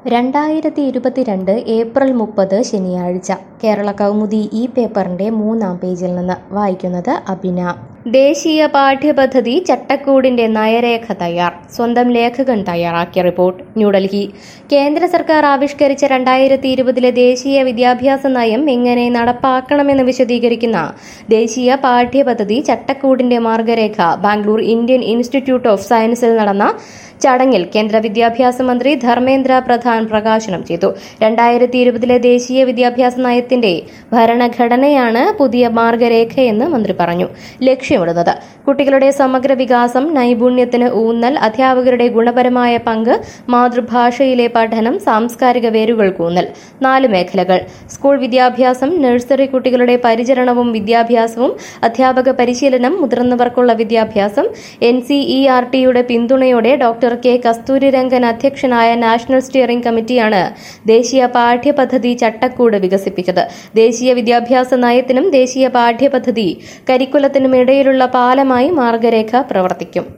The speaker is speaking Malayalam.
രണ്ടായിരത്തി ഇരുപത്തിരണ്ട് ഏപ്രിൽ മുപ്പത് ശനിയാഴ്ച കേരള കൗമുദി ഈ പേപ്പറിന്റെ മൂന്നാം പേജിൽ നിന്ന് വായിക്കുന്നത് അബിന ദേശീയ പാഠ്യപദ്ധതി ചട്ടക്കൂടിന്റെ നയരേഖ തയ്യാർ സ്വന്തം ലേഖകൻ തയ്യാറാക്കിയ റിപ്പോർട്ട് ന്യൂഡൽഹി കേന്ദ്ര സർക്കാർ ആവിഷ്കരിച്ച രണ്ടായിരത്തി ഇരുപതിലെ ദേശീയ വിദ്യാഭ്യാസ നയം എങ്ങനെ നടപ്പാക്കണമെന്ന് വിശദീകരിക്കുന്ന ദേശീയ പാഠ്യപദ്ധതി ചട്ടക്കൂടിന്റെ മാർഗരേഖ ബാംഗ്ലൂർ ഇന്ത്യൻ ഇൻസ്റ്റിറ്റ്യൂട്ട് ഓഫ് സയൻസിൽ നടന്ന ചടങ്ങിൽ കേന്ദ്ര വിദ്യാഭ്യാസ മന്ത്രി ധർമ്മേന്ദ്ര പ്രധാൻ പ്രകാശനം ചെയ്തു രണ്ടായിരത്തി ഇരുപതിലെ ദേശീയ വിദ്യാഭ്യാസ നയത്തിന്റെ ഭരണഘടനയാണ് പുതിയ മാർഗരേഖയെന്ന് മന്ത്രി പറഞ്ഞു ലക്ഷ്യമിടുന്നത് കുട്ടികളുടെ സമഗ്ര വികാസം നൈപുണ്യത്തിന് ഊന്നൽ അധ്യാപകരുടെ ഗുണപരമായ പങ്ക് മാതൃഭാഷയിലെ പഠനം സാംസ്കാരിക വേരുകൾക്ക് ഊന്നൽ നാല് മേഖലകൾ സ്കൂൾ വിദ്യാഭ്യാസം നഴ്സറി കുട്ടികളുടെ പരിചരണവും വിദ്യാഭ്യാസവും അധ്യാപക പരിശീലനം മുതിർന്നവർക്കുള്ള വിദ്യാഭ്യാസം എൻ സി ഇ ആർ ടിയുടെ പിന്തുണയോടെ ഡോക്ടർ കെ കസ്തൂരിരംഗൻ അധ്യക്ഷനായ നാഷണൽ സ്റ്റിയറിംഗ് കമ്മിറ്റിയാണ് ദേശീയ പാഠ്യപദ്ധതി ചട്ടക്കൂട് വികസിപ്പിച്ചത് ദേശീയ വിദ്യാഭ്യാസ നയത്തിനും ദേശീയ പാഠ്യപദ്ധതി കരിക്കുലത്തിനും ഇടയിലുള്ള പാലമായി മാർഗരേഖ പ്രവർത്തിക്കും